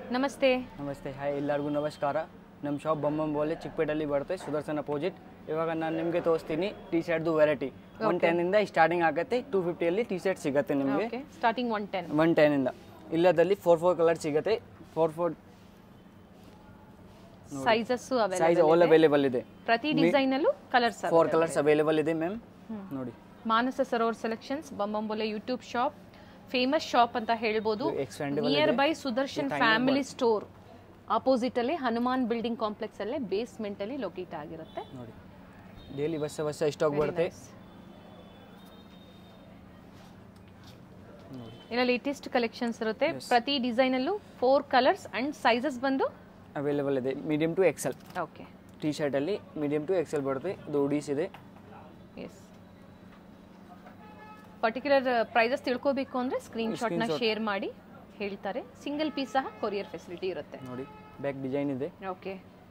ನಮಸ್ತೆ ನಮಸ್ತೆ ಹಾಯ್ ಎಲ್ಲರಿಗೂ ನಮಸ್ಕಾರ ನಮ್ಮ ಶಾಪ್ ಬೊಮ್ಮಂಬೋಲೆ ಚಿಕ್ಕಪೇಟಲ್ಲಿ ಬರುತ್ತೆ ಸುದರ್ಶನ್ ಅಪೋಸಿಟ್ ಇವಾಗ ನಾನು ನಿಮಗೆ ತೋರಿಸ್ತೀನಿ ಟಿ ಶರ್ಟ್ದು ವೆರೈಟಿ ಒನ್ ಟೆನ್ನಿಂದ ಸ್ಟಾರ್ಟಿಂಗ್ ಆಗುತ್ತೆ ಟೂ ಫಿಫ್ಟಿಯಲ್ಲಿ ಟಿ ಶರ್ಟ್ ಸಿಗುತ್ತೆ ನಿಮಗೆ okay starting one ten one ಟೆನ್ನಿಂದ ಇಲ್ಲದಲ್ಲಿ ಫೋರ್ ಫೋರ್ ಕಲರ್ ಸಿಗುತ್ತೆ four four sizes size all available ಇದೆ ಪ್ರತಿ ಡಿಸೈನ್ ಅಲ್ಲೂ ಕಲರ್ಸ್ ಫೋರ್ ಕಲರ್ಸ್ ಅವೈಲೇಬಲ್ ಇದೆ ಮ್ಯಾಮ್ ನೋಡಿ ಮಾನಸ ಸರೋವರ್ ಸೆಲೆಕ್ಷನ್ಸ್ ಬಂಬಂಬೊಲೆ ಯೂಟ್ಯೂಬ್ ಶಾಪ್ ಫೇಮಸ್ ಶಾಪ್ ಅಂತ ಹೇಳ್ಬೋದು expandable near by Sudarshan family store opposite ಅಲ್ಲಿ ಹನುಮಾನ್ ಬಿಲ್ಡಿಂಗ್ ಕಾಂಪ್ಲೆಕ್ಸ್ ಅಲ್ಲೇ ಬೇಸ್ಮೆಂಟ್ ಅಲ್ಲಿ ಲೊಕೇಟ್ ಆಗಿರುತ್ತೆ ನೋಡಿ ಡೈಲಿ ಹೊಸ ಹೊಸ ಸ್ಟಾಕ್ ಬರುತ್ತೆ ಇಲ್ಲ ಲೇಟೆಸ್ಟ್ ಕಲೆಕ್ಷನ್ಸ್ ಇರುತ್ತೆ ಪ್ರತಿ ಡಿಸೈನ್ ಅಲ್ಲೂ ಫೋರ್ ಕಲರ್ಸ್ ಅಂಡ್ ಸೈಜಸ್ ಬಂದು ಅವೈಲೇಬಲ್ ಇದೆ medium to XL okay T ಶರ್ಟಲ್ಲಿ ಮೀಡಿಯಮ್ ಟು ಎಕ್ಸೆಲ್ ಬರುತ್ತೆ ಇದು ಉಡೀಸ್ ಇದೆ ಎಸ್ ಪರ್ಟಿಕ್ಯುಲರ್ ಪ್ರೈಸಸ್ ತಿಳ್ಕೋಬೇಕು ಅಂದರೆ ಸ್ಕ್ರೀನ್ಶಾಟ್ನ ಶೇರ್ ಮಾಡಿ ಹೇಳ್ತಾರೆ ಸಿಂಗಲ್ ಪೀಸ್ ಸಹ ಕೊರಿಯರ್ ಫೆಸಿಲಿಟಿ ಇರುತ್ತೆ ನೋಡಿ ಬ್ಯಾಕ್ ಡಿಸೈನ್ ಇದೆ ಓಕೆ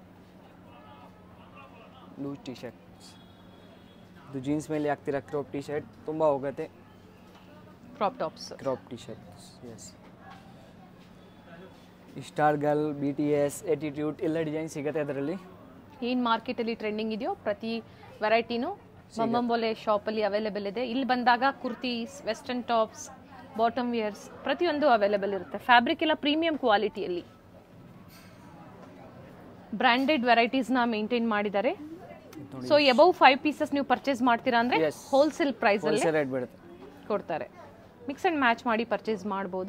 ಲೂಸ್ ಟಿ ಶರ್ಟ್ ಇದು ಜೀನ್ಸ್ ಮೇಲೆ ಹಾಕ್ತಿರೋ ಕ್ರಾಪ್ ಟಿ ಶರ್ಟ್ ತುಂಬ ಹೋಗುತ್ತೆ crop tops crop T shirt S star girl B T S attitude ಎಲ್ಲ ಡಿಸೈನ್ ಸಿಗುತ್ತೆ ಅದರಲ್ಲಿ ಏನು ಮಾರ್ಕೆಟಲ್ಲಿ ಟ್ರೆಂಡಿಂಗ್ ಇದೆಯೋ ಪ್ರತಿ ವೆರೈಟಿನೂ ಬೊಂಬಂಬೊಲೆ ಶಾಪಲ್ಲಿ ಅವೈಲೇಬಲ್ ಇದೆ ಇಲ್ಲಿ ಬಂದಾಗ kurtis western tops bottom wears ಪ್ರತಿಯೊಂದು ಅವೈಲೇಬಲ್ ಇರುತ್ತೆ ಫ್ಯಾಬ್ರಿಕ್ ಎಲ್ಲ ಪ್ರೀಮಿಯಂ ಕ್ವಾಲಿಟಿಯಲ್ಲಿ ಬ್ರ್ಯಾಂಡೆಡ್ ವೆರೈಟೀಸ್ನ ಮೇಂಟೈನ್ ಮಾಡಿದ್ದಾರೆ ಸೊ ಎಬವ್ ಫೈವ್ ಪೀಸಸ್ ನೀವು ಪರ್ಚೇಸ್ ಮಾಡ್ತೀರಾ ಅಂದರೆ Yes. ಹೋಲ್ಸೇಲ್ ಪ್ರೈಸಲ್ಲಿ ಹೋಲ್ಸೇಲ್ ರೇಟ್ ಬೀಳುತ್ತೆ ಕೊಡ್ತಾರೆ ಮಿಕ್ಸ್ ಆ್ಯಂಡ್ ಮ್ಯಾಚ್ ಮಾಡಿ ಪರ್ಚೇಸ್ ಮಾಡ್ಬೋದು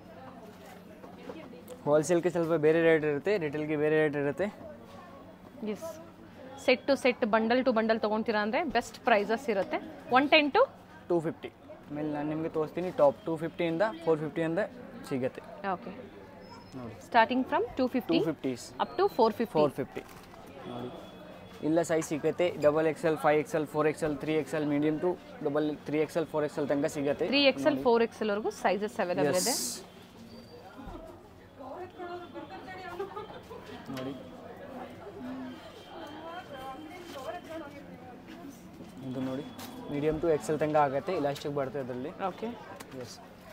ಹೋಲ್ಸೇಲ್ಗೆ ಸ್ವಲ್ಪ ಬೇರೆ ರೇಟ್ ಇರುತ್ತೆ ರಿಟೇಲ್ಗೆ ಬೇರೆ ರೇಟ್ ಇರುತ್ತೆ yes set to set bundle to bundle ತೊಗೊತೀರಾ ಅಂದರೆ ಬೆಸ್ಟ್ ಪ್ರೈಸಸ್ ಇರುತ್ತೆ one ten to two fifty ಆಮೇಲೆ ನಾನು ನಿಮಗೆ ತೋರಿಸ್ತೀನಿ ಟಾಪ್ ಟೂ ಫಿಫ್ಟಿಯಿಂದ ಫೋರ್ ಫಿಫ್ಟಿಯಿಂದ ಸಿಗುತ್ತೆ ಓಕೆ ನೋಡಿ starting from two two fifty fifties up to four fifty four fifty ನೋಡಿ ಇಲ್ಲ ಸೈಜ್ ಸಿಗುತ್ತೆ double XL five XL four XL three XL medium to double three XL four XL ತನಕ ಸಿಗುತ್ತೆ three XL four ಎಕ್ಸೆಲ್ವರೆಗೂ sizes available ಇದೆ Yes. ನೋಡಿ ಇದು ನೋಡಿ medium to XL ತನಕ ಆಗುತ್ತೆ ಇಲಾಸ್ಟಿಕ್ ಬರುತ್ತೆ ಅದರಲ್ಲಿ ಓಕೆ ಎಸ್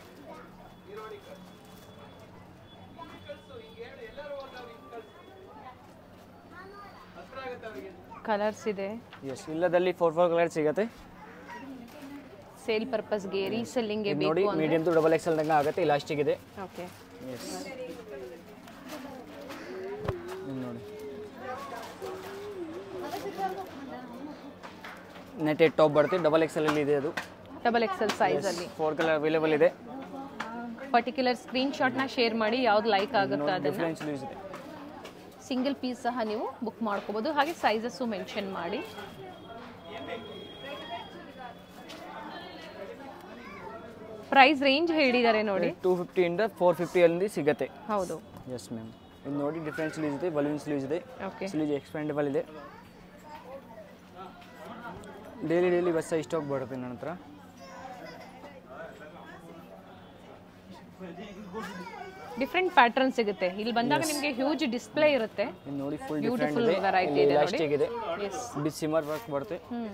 ಕಲರ್ಸ್ ಇದೆ ಎಸ್ ಇಲ್ಲದಲ್ಲಿ ಫೋರ್ ಫೋರ್ ಕಲರ್ ಸಿಗುತ್ತೆ ಸೇಲ್ ಪರ್ಪಸ್ಗೆ ರೀಸೆಲ್ಲಿಂಗ್ಗೆ ಇದು ನೋಡಿ ಬೇಕು ಅಂದರೆ ಮೀಡಿಯಮ್ ಟು ಡಬಲ್ ಎಕ್ಸೆಲ್ ತನಕ ಆಗುತ್ತೆ ಇಲಾಸ್ಟಿಕ್ ಇದೆ ಓಕೆ ಎಸ್ ನೋಡಿ ನೆಟೆಡ್ ಟಾಪ್ ಬರುತ್ತೆ ಡಬಲ್ ಎಕ್ಸೆಲ್ ಅಲ್ಲಿ ಇದೆ ಅದು ಡಬಲ್ ಎಕ್ಸೆಲ್ ಸೈಜಲ್ಲಿ ಫೋರ್ ಕಲರ್ ಅವೈಲೇಬಲ್ ಇದೆ ಪರ್ಟಿಕ್ಯುಲರ್ ಸ್ಕ್ರೀನ್ಶಾಟ್ನ ಶೇರ್ ಮಾಡಿ ಯಾವ್ದು ಲೈಕ್ ಆಗುತ್ತೋ ಅದನ್ನು ಡಿಫ್ರೆನ್ಸ್ ಯೂಸ್ ಇದೆ ಸಿಂಗಲ್ ಪೀಸ್ ಸಹ ನೀವು ಬುಕ್ ಮಾಡ್ಕೋಬೋದು ಹಾಗೆ ಸೈಜಸ್ಸು ಮೆನ್ಷನ್ ಮಾಡಿ ಪ್ರೈಸ್ ರೇಂಜ್ ಹೇಳಿದ್ದಾರೆ ನೋಡಿ ಟೂ ಫಿಫ್ಟಿಯಿಂದ ಫೋರ್ ಫಿಫ್ಟಿಯಲ್ಲಿ ಸಿಗುತ್ತೆ ಹೌದು ಎಸ್ ಮ್ಯಾಮ್ ಇದು ನೋಡಿ ಡಿಫ್ರೆಂಟ್ ಸ್ಲೀವ್ಸ್ ಇದೆ ಬಲೂನ್ ಸ್ಲೀವ್ಸ್ ಇದೆ ಓಕೆ ಸ್ಲೀವ್ ಎಕ್ಸ್ಪೆಂಡಬಲ್ ಇದೆ ಡೈಲಿ ಡೈಲಿ ಬಸ್ ಸ್ಟಾಕ್ ಬರುತ್ತೆ ನನ್ನ ಹತ್ರ ಡಿಫ್ರೆಂಟ್ ಪ್ಯಾಟರ್ನ್ ಸಿಗುತ್ತೆ ಇಲ್ಲಿ ಬಂದಾಗ ನಿಮಗೆ ಹ್ಯೂಜ್ ಡಿಸ್ಪ್ಲೇ ಇರುತ್ತೆ ಇದು ನೋಡಿ ಫುಲ್ Beautiful ಡಿಫ್ರೆಂಟ್ variety ಇದೆ ಇದೆ ನೋಡಿ. ಇಲಾಸ್ಟಿಕ್ ಇದೆ ಎಸ್ ಬಿಟ್ ಸಿಮರ್ ವರ್ಕ್ ಬರುತ್ತೆ ಹ್ಮ್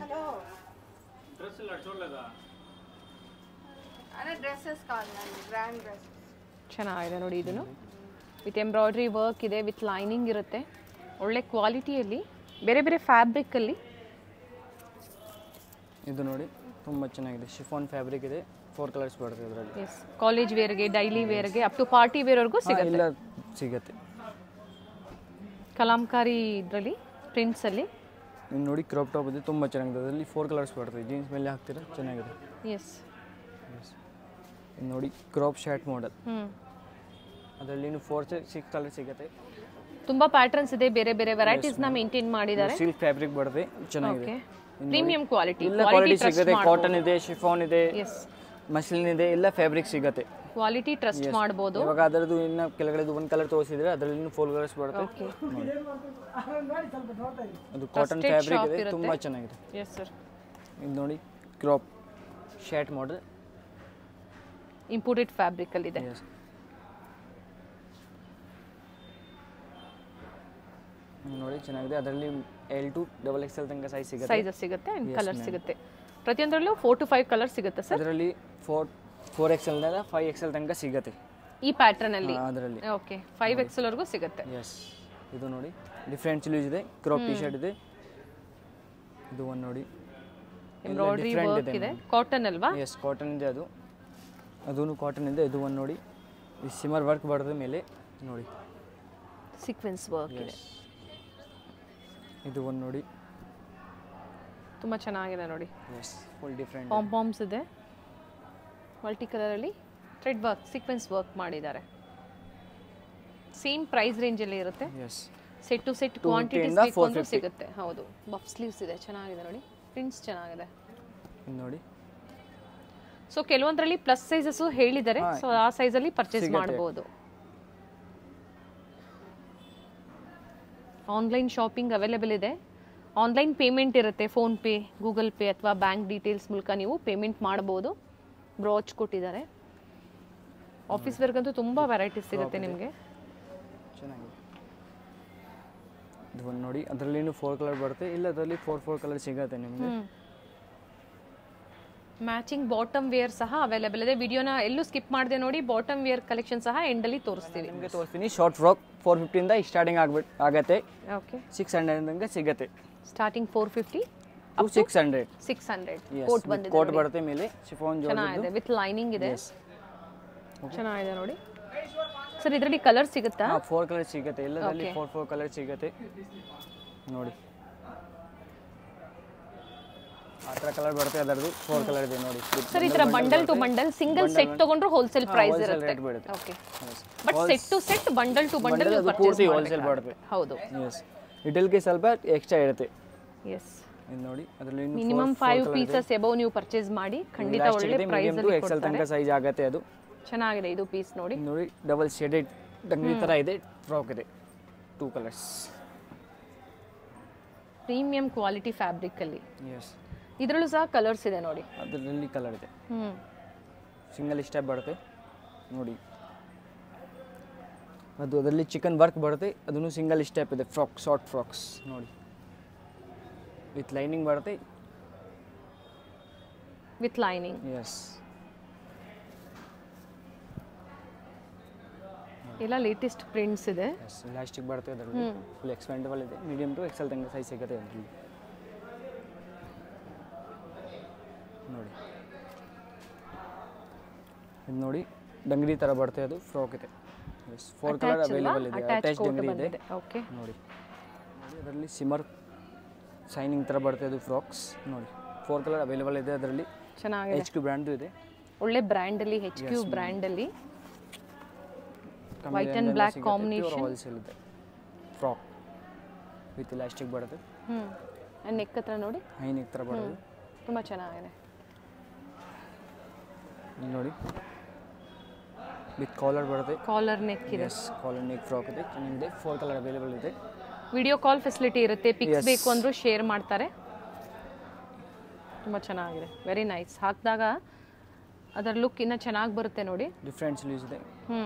అదే డ్రెస్సెస్ కాదు మ్యామ్ గ్రాండ్ డ్రెస్సెస్ ಚೆನ್ನಾಗಿದೆ ನೋಡಿ ಇದನ್ನು ವಿತ್ ಎಂಬ್ರಾಯ್ಡ್ರಿ ವರ್ಕ್ ಇದೆ ವಿತ್ ಲೈನಿಂಗ್ ಇರುತ್ತೆ ಒಳ್ಳೆ ಕ್ವಾಲಿಟಿಯಲ್ಲಿ ಬೇರೆ ಬೇರೆ ಫ್ಯಾಬ್ರಿಕ್ಕಲ್ಲಿ ಇದು ನೋಡಿ ತುಂಬ ಚೆನ್ನಾಗಿದೆ ಶಿಫಾನ್ ಫ್ಯಾಬ್ರಿಕ್ ಇದೆ ಫೋರ್ ಕಲರ್ಸ್ ಬರುತ್ತೆ ಇದರಲ್ಲಿ ಎಸ್ ಕಾಲೇಜ್ ವೇರ್ಗೆ ಡೈಲಿ ವೇರ್ಗೆ ಅಪ್ ಟು ಪಾರ್ಟಿ ವೇರ್ವರೆಗೂ ಸಿಗುತ್ತೆ ಎಲ್ಲ ಸಿಗುತ್ತೆ ಕಲಾಂಕಾರಿ ಇದರಲ್ಲಿ ಪ್ರಿಂಟ್ಸಲ್ಲಿ ಇನ್ನು ನೋಡಿ ಕ್ರಾಪ್ ಟಾಪ್ ಇದೆ ತುಂಬ ಚೆನ್ನಾಗಿದೆ ಅದರಲ್ಲಿ ಫೋರ್ ಕಲರ್ಸ್ ಬರ್ತದೆ ಜೀನ್ಸ್ ಮೇಲೆ ಹಾಕ್ತೀರಾ ಚೆನ್ನಾಗಿದೆ ಎಸ್ ಇನ್ನು ನೋಡಿ ಕ್ರಾಪ್ ಶರ್ಟ್ ಮಾಡೆಲ್ ಹ್ಞೂ ಅದರಲ್ಲಿ ಇನ್ನು ಫೋರ್ ಸಿಕ್ಸ್ ಕಲರ್ ಸಿಗುತ್ತೆ ತುಂಬ ಪ್ಯಾಟರ್ನ್ಸ್ ಇದೆ ಬೇರೆ ಬೇರೆ ವೆರೈಟೀಸ್ನ ಮೇಂಟೈನ್ ಮಾಡಿದ್ದಾರೆ ಸಿಲ್ಕ್ ಫ್ಯಾಬ್ರಿಕ್ ಬರುತ್ತೆ ಚೆನ್ನಾಗಿದೆ ಓಕೆ ಪ್ರೀಮಿಯಂ ಕ್ವಾಲಿಟಿ ಎಲ್ಲ ಕ್ವಾಲಿಟಿ ಸಿಗುತ್ತೆ ಕಾಟನ್ ಇದೆ ಶಿಫಾನ್ ಇದೆ ಎಸ್ ಮಸ್ಲಿನ್ ಇದೆ ಎಲ್ಲ ಫ್ಯಾಬ್ರಿಕ್ ಸಿಗುತ್ತೆ ಕ್ವಾಲಿಟಿ ಟ್ರಸ್ಟ್ ಮಾಡ್ಬೋದು ಇವಾಗ ಅದರದ್ದು ಇನ್ನು ಕೆಳಗಡೆ ಒಂದು ಕಲರ್ ತೋರಿಸಿದ್ರೆ ಅದರಲ್ಲಿ ಇನ್ನು ಫೋರ್ ಕಲರ್ಸ್ ಬರುತ್ತೆ ಓಕೆ ಅದು ಕಾಟನ್ Trusted ಫ್ಯಾಬ್ರಿಕ್ shop ಇದೆ ಇರುತ್ತೆ. ತುಂಬ ಚೆನ್ನಾಗಿದೆ ಎಸ್ ಸರ್ ಇದು ನೋಡಿ ಕ್ರಾಪ್ ಶರ್ಟ್ ಮಾಡೆಲ್ ಇಂಪೋರ್ಟೆಡ್ ಫ್ಯಾಬ್ರಿಕಲ್ಲಿದೆ ಎಸ್ ನೋಡಿ ಚೆನ್ನಾಗಿದೆ ಅದರಲ್ಲಿ L to double X L ತನಕ ಸೈಜ್ ಸಿಗುತ್ತೆ ಸೈಜಸ್ ಸಿಗುತ್ತೆ ಅಂಡ್ ಕಲರ್ ಸಿಗುತ್ತೆ ಪ್ರತಿಯೊಂದರಲ್ಲೂ ಫೋರ್ ಟು ಫೈವ್ ಕಲರ್ ಸಿಗುತ್ತೆ ಸರ್ ಅದರಲ್ಲಿ ಫೋರ್ ಫೋರ್ ಎಕ್ಸ್ ಎಲ್ನಿಂದ ಫೈವ್ ಎಕ್ಸ್ ಎಲ್ ತನಕ ಸಿಗುತ್ತೆ ಈ ಪ್ಯಾಟರ್ನ್ ಅಲ್ಲಿ ಅದರಲ್ಲಿ ಓಕೆ ಫೈವ್ ಎಕ್ಸೆಲ್ ವರೆಗೂ ಸಿಗುತ್ತೆ ಎಸ್ ಇದು ನೋಡಿ ಡಿಫ್ರೆಂಟ್ ಸ್ಲೀವ್ಸ್ ಇದೆ ಕ್ರಾಪ್ ಟಿ ಶರ್ಟ್ ಇದೆ ಇದು ಒಂದು ನೋಡಿ ಎಂಬ್ರಾಯ್ಡ್ರಿ ವರ್ಕ್ ಇದೆ ಕಾಟನ್ ಅಲ್ವಾ ಎಸ್ ಕಾಟನ್ ಇದೆ ಅದು ಅದೂ ಕಾಟನ್ ಇದೆ ಇದು ಒಂದು ನೋಡಿ ಈ ಸಿಮರ್ ವರ್ಕ್ ಬರ್ತದೆ ಮೇಲೆ ನೋಡಿ ಸೀಕ್ವೆನ್ಸ್ ವರ್ಕ್ ಇದೆ ಇದು ಒಂದು ನೋಡಿ ತುಂಬಾ ಚೆನ್ನಾಗಿದೆ ನೋಡಿ ಎಸ್ ಫುಲ್ ಡಿಫ್ರೆಂಟ್ ಪಾಂಪಾಮ್ಸ್ ಇದೆ ಮಲ್ಟಿ ಕಲರಲ್ಲಿ ಥ್ರೆಡ್ ವರ್ಕ್ ಸೀಕ್ವೆನ್ಸ್ ವರ್ಕ್ ಮಾಡಿದ್ದಾರೆ ಸೇಮ್ ಪ್ರೈಸ್ ರೇಂಜಲ್ಲಿ ಇರುತ್ತೆ yes set to set 250 quantities ಇಂದ ಬೇಕು ಅಂದ್ರೂ 450. ಸಿಗುತ್ತೆ ಹೌದು ಬಫ್ ಸ್ಲೀವ್ಸ್ ಇದೆ ಚೆನ್ನಾಗಿದೆ ನೋಡಿ ಪ್ರಿಂಟ್ಸ್ ಚೆನ್ನಾಗಿದೆ ಇದು ನೋಡಿ ಸೊ ಕೆಲವೊಂದರಲ್ಲಿ ಪ್ಲಸ್ ಸೈಜಸ್ ಹೇಳಿದ್ದಾರೆ ಸೊ ಆ ಸೈಜಲ್ಲಿ ಪರ್ಚೇಸ್ ಸಿಗುತ್ತೆ. ಮಾಡಬಹುದು ಆನ್ಲೈನ್ ಶಾಪಿಂಗ್ ಅವೈಲೇಬಲ್ ಇದೆ ಆನ್ಲೈನ್ ಪೇಮೆಂಟ್ ಇರುತ್ತೆ ಫೋನ್ ಪೇ ಗೂಗಲ್ ಪೇ ಅಥವಾ ಬ್ಯಾಂಕ್ ಡೀಟೇಲ್ಸ್ ಮೂಲಕ ನೀವು ಪೇಮೆಂಟ್ ಮಾಡ್ಬೋದು ಬ್ರಾಚ್ ಕೊಟ್ಟಿದ್ದಾರೆ ಆಫೀಸ್ ವರ್ಗಂತೂ ತುಂಬ ವೆರೈಟೀಸ್ ಸಿಗುತ್ತೆ ನಿಮಗೆ ಚೆನ್ನಾಗಿದೆ ಇದು ಒಂದು ನೋಡಿ ಅದರಲ್ಲಿನೂ ಫೋರ್ ಕಲರ್ ಬರುತ್ತೆ ಇಲ್ಲ ಅದರಲ್ಲಿ ಫೋರ್ ಫೋರ್ ಕಲರ್ ಸಿಗುತ್ತೆ ನಿಮಗೆ ಮ್ಯಾಚಿಂಗ್ ಬಾಟಮ್ ವೇರ್ ಸಹ ಅವೈಲೇಬಲ್ ಇದೆ ವಿಡಿಯೋನ ಎಲ್ಲೂ ಸ್ಕಿಪ್ ಮಾಡದೆ ನೋಡಿ ಬಾಟಮ್ ವೇರ್ ಕಲೆಕ್ಷನ್ ಸಹ ಎಂಡಲ್ಲಿ ತೋರಿಸ್ತೀವಿ ನಿಮಗೆ ತೋರಿಸ್ತೀನಿ ಶಾರ್ಟ್ ಫ್ರಾಕ್ ಫೋರ್ ಫಿಫ್ಟಿಯಿಂದ ಸ್ಟಾರ್ಟಿಂಗ್ ಆಗ್ಬಿಟ್ಟು ಆಗತ್ತೆ ಓಕೆ ಸಿಕ್ಸ್ ಹಂಡ್ರೆಡ್ ತನಕ ಸಿಗತ್ತೆ starting four fifty to six hundred six hundred coat ಬಂದಿದೆ ಕೋಟ್ ಬರುತ್ತೆ ಮೇಲೆ ಶಿಫಾನ್ ಜಾಬ್ ಚೆನ್ನಾಗಿದೆ ವಿತ್ ಲೈನಿಂಗ್ ಇದೆ ಚೆನ್ನಾಗಿದೆ ನೋಡಿ ಸರ್ ಇದರಲ್ಲಿ ಕಲರ್ ಸಿಗುತ್ತಾ ಹಾಂ ಫೋರ್ ಕಲರ್ ಸಿಗುತ್ತೆ ಎಲ್ಲದಲ್ಲಿ ಫೋರ್ ಫೋರ್ ಕಲರ್ ಸಿಗುತ್ತೆ ನೋಡಿ ಆ ಥರ ಕಲರ್ ಬರುತ್ತೆ ಅದರದ್ದು ಫೋರ್ ಕಲರ್ ಇದೆ ನೋಡಿ ಸರ್ ಈ ತರ bundle to bundle single set ತಗೊಂಡ್ರು ಹೋಲ್ಸೇಲ್ ಪ್ರೈಸ್ wholesale ಇರುತ್ತೆ rate ಬೀಳುತ್ತೆ. Okay but set to set bundle to bundle Bundle ಅದು ಪೂರ್ತಿ wholesale ಬರುತ್ತೆ. ಹೌದು ಎಸ್ ರಿಟೇಲ್ಗೆ ಸ್ವಲ್ಪ ಎಕ್ಸ್ಟ್ರಾ ಇರುತ್ತೆ ಎಸ್ ಇದು ನೋಡಿ ಅದರಲ್ಲಿ ಮಿನಿಮಮ್ ಫೈವ್ ಪೀಸಸ್ ಎಬವ್ ನೀವು ಪರ್ಚೇಸ್ ಮಾಡಿ ಖಂಡಿತ ಒಳ್ಳೆ ಪ್ರೈಸ್ ಮೀಡಿಯಮ್ ಟು ಅಲ್ಲಿ ಎಕ್ಸೆಲ್ ತನಕ ಸೈಜ್ ಆಗುತ್ತೆ ಅದು ಚೆನ್ನಾಗಿದೆ ಇದು ಪೀಸ್ ನೋಡಿ ಇದು ನೋಡಿ ಡಬಲ್ ಶೇಡೆಡ್ ಡಂಗಿ ಥರ ಇದೆ ಫ್ರಾಕ್ ಇದೆ two colours premium quality fabric ಅಲ್ಲಿ ಎಸ್ ಇದರಲ್ಲೂ ಸಹ ಕಲರ್ಸ್ ಇದೆ ನೋಡಿ ಅದರಲ್ಲಿ ಕಲರ್ ಇದೆ ಹ್ಮ್ ಸಿಂಗಲ್ ಸ್ಟೆಪ್ ಬರುತ್ತೆ ನೋಡಿ ಅದು ಅದರಲ್ಲಿ ಚಿಕನ್ ವರ್ಕ್ ಬರುತ್ತೆ ಅದನ್ನು ಸಿಂಗಲ್ ಸ್ಟೆಪ್ ಇದೆ ಫ್ರಾಕ್ ಶಾರ್ಟ್ ಫ್ರಾಕ್ಸ್ ನೋಡಿ ವಿತ್ ಲೈನಿಂಗ್ ಬರುತ್ತೆ ವಿತ್ ಲೈನಿಂಗ್ ಎಸ್ ಎಲ್ಲ ಲೇಟೆಸ್ಟ್ ಪ್ರಿಂಟ್ಸ್ ಇದೆ ಎಸ್ ಇಲಾಸ್ಟಿಕ್ ಬರುತ್ತೆ ಅದರಲ್ಲಿ ಫುಲ್ ಎಕ್ಸ್ಪೆಂಡಬಲ್ ಇದೆ ಮೀಡಿಯಮ್ ಟು ಎಕ್ಸೆಲ್ ತನಕ ಸೈಜ್ ಸಿಗುತ್ತೆ ಅದರಲ್ಲಿ ನೋಡಿ ಇದು ನೋಡಿ ಡಂಗರಿ ಥರ ಬರುತ್ತೆ ಅದು ಫ್ರಾಕ್ ಇದೆ ಎಸ್ ಫೋರ್ ಕಲರ್ ಅವೈಲೇಬಲ್ ಇದೆ ಅಟ್ಯಾಚ್ ಅಟ್ಯಾಚ್ ಕೋಟ್ ಡಂಗರಿ ಇದೆ ಬಂದಿದೆ ಓಕೆ ನೋಡಿ ನೋಡಿ ಅದರಲ್ಲಿ ಸಿಮರ್ ಸೈನಿಂಗ್ ಥರ ಬರುತ್ತೆ ಅದು ಫ್ರಾಕ್ಸ್ ನೋಡಿ ಫೋರ್ ಕಲರ್ ಅವೈಲೇಬಲ್ ಇದೆ ಅದರಲ್ಲಿ ಚೆನ್ನಾಗಿದೆ ಎಚ್ ಕ್ಯೂ ಬ್ರ್ಯಾಂಡು ಇದೆ ಒಳ್ಳೆ ಬ್ರ್ಯಾಂಡ್ ಅಲ್ಲಿ ಹೆಚ್ ಕ್ಯೂ ಬ್ರ್ಯಾಂಡ್ ಅಲ್ಲಿ White and black combination. Wholesale ಇದೆ ಫ್ರಾಕ್ ವಿತ್ ಇಲಾಸ್ಟಿಕ್ ಬರುತ್ತೆ ಹ್ಮ್ ನೆಕ್ ಹತ್ರ ನೋಡಿ ಹೈನಿಕ್ ಥರ ಬರುತ್ತೆ ತುಂಬಾ ಚೆನ್ನಾಗಿದೆ ಇಲ್ಲಿ ನೋಡಿ ವಿತ್ ಕಾಲರ್ ಬರುತ್ತೆ ಕಾಲರ್ ನೆಕ್ ಇದೆ ಎಸ್ ಕಾಲರ್ ನೆಕ್ ಫ್ರಾಕ್ ಇದೆ ಚೆನ್ನಾಗಿದೆ ಫೋರ್ ಕಲರ್ ಅವೈಲೇಬಲ್ ಇದೆ ವಿಡಿಯೋ ಕಾಲ್ ಫೆಸಿಲಿಟಿ ಇರುತ್ತೆ ಪಿಕ್ಸ್ Yes. ಬೇಕು ಅಂದ್ರೂ ಶೇರ್ ಮಾಡ್ತಾರೆ ತುಂಬ ಚೆನ್ನಾಗಿದೆ ವೆರಿ ನೈಸ್ ಹಾಕಿದಾಗ ಅದರ ಲುಕ್ ಇನ್ನೂ ಚೆನ್ನಾಗಿ ಬರುತ್ತೆ ನೋಡಿ ಡಿಫ್ರೆಂಟ್ ಸ್ಲೀವ್ಸ್ ಇದೆ ಹ್ಞೂ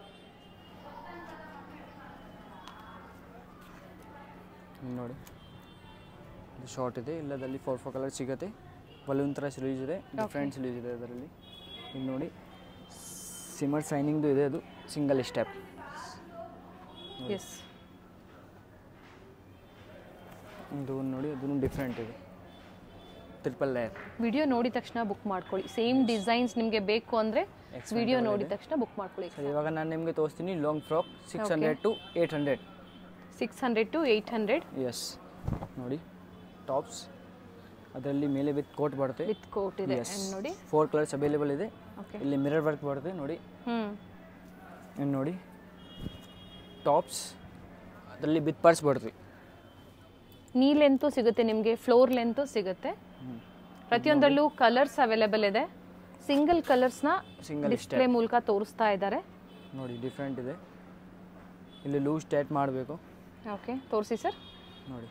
ಇಲ್ಲಿ ನೋಡಿ ಇದು ಶಾರ್ಟ್ ಇದೆ ಇಲ್ಲದಲ್ಲಿ ಫೋರ್ ಫೋರ್ ಕಲರ್ ಸಿಗುತ್ತೆ ಬಲೂನ್ ಥರ ಸ್ಲೀವ್ಸ್ ಇದೆ ಡಿಫ್ರೆಂಟ್ ಸ್ಲೀವ್ಸ್ ಇದೆ ಅದರಲ್ಲಿ ಇಲ್ಲಿ ನೋಡಿ ಸಿಮರ್ ಸೈನಿಂಗ್ದು ಇದೆ ಅದು ಸಿಂಗಲ್ ಸ್ಟೆಪ್ ಎಸ್ ಇದು ಒಂದ್ ನೋಡಿ ಅದನ್ನು ಡಿಫ್ರೆಂಟ್ ಇದೆ ಟ್ರಿಪಲ್ ಲೇಯರ್ ವಿಡಿಯೋ ನೋಡಿದ ತಕ್ಷಣ ಬುಕ್ ಮಾಡ್ಕೊಳ್ಳಿ ಸೇಮ್ ಡಿಸೈನ್ಸ್ ನಿಮಗೆ ಬೇಕು ಅಂದರೆ ವಿಡಿಯೋ ನೋಡಿದ ತಕ್ಷಣ ಬುಕ್ ಮಾಡ್ಕೊಳ್ಳಿ ಸರ್ ಇವಾಗ ನಾನು ನಿಮಗೆ ತೋರಿಸ್ತೀನಿ long frock six hundred to eight hundred six hundred to eight hundred yes ನೋಡಿ ಟಾಪ್ಸ್ ಅದರಲ್ಲಿ ಮೇಲೆ ವಿತ್ ಕೋಟ್ ಬರುತ್ತೆ ವಿತ್ ಕೋಟ್ ಇದೆ ಎಸ್ And ನೋಡಿ ಫೋರ್ ಕಲರ್ಸ್ ಅವೈಲೇಬಲ್ ಇದೆ ಓಕೆ ಇಲ್ಲಿ ಮಿರರ್ ವರ್ಕ್ ಬರುತ್ತೆ ನೋಡಿ ಹ್ಞೂ ಇನ್ನು ನೋಡಿ ಟಾಪ್ಸ್ ಅದರಲ್ಲಿ ವಿತ್ ಪರ್ಸ್ ಬರುತ್ತೆ ನೀ ಲೆಂತು ಸಿಗುತ್ತೆ ನಿಮಗೆ ಫ್ಲೋರ್ ಲೆಂತು ಸಿಗುತ್ತೆ ಪ್ರತಿಯೊಂದರಲ್ಲೂ ಕಲರ್ಸ್ ಅವೈಲೇಬಲ್ ಇದೆ ಸಿಂಗಲ್ ಕಲರ್ಸ್ನ ಸಿಂಗಲ್ ಡಿಸ್ಪ್ಲೇ ಮೂಲಕ ತೋರಿಸ್ತಾ ಇದ್ದಾರೆ ನೋಡಿ ಡಿಫ್ರೆಂಟ್ ಇದೆ ಇಲ್ಲಿ ಲೂಸ್ ಟೈಟ್ ಮಾಡಬೇಕು ಓಕೆ ತೋರಿಸಿ ಸರ್ ನೋಡಿ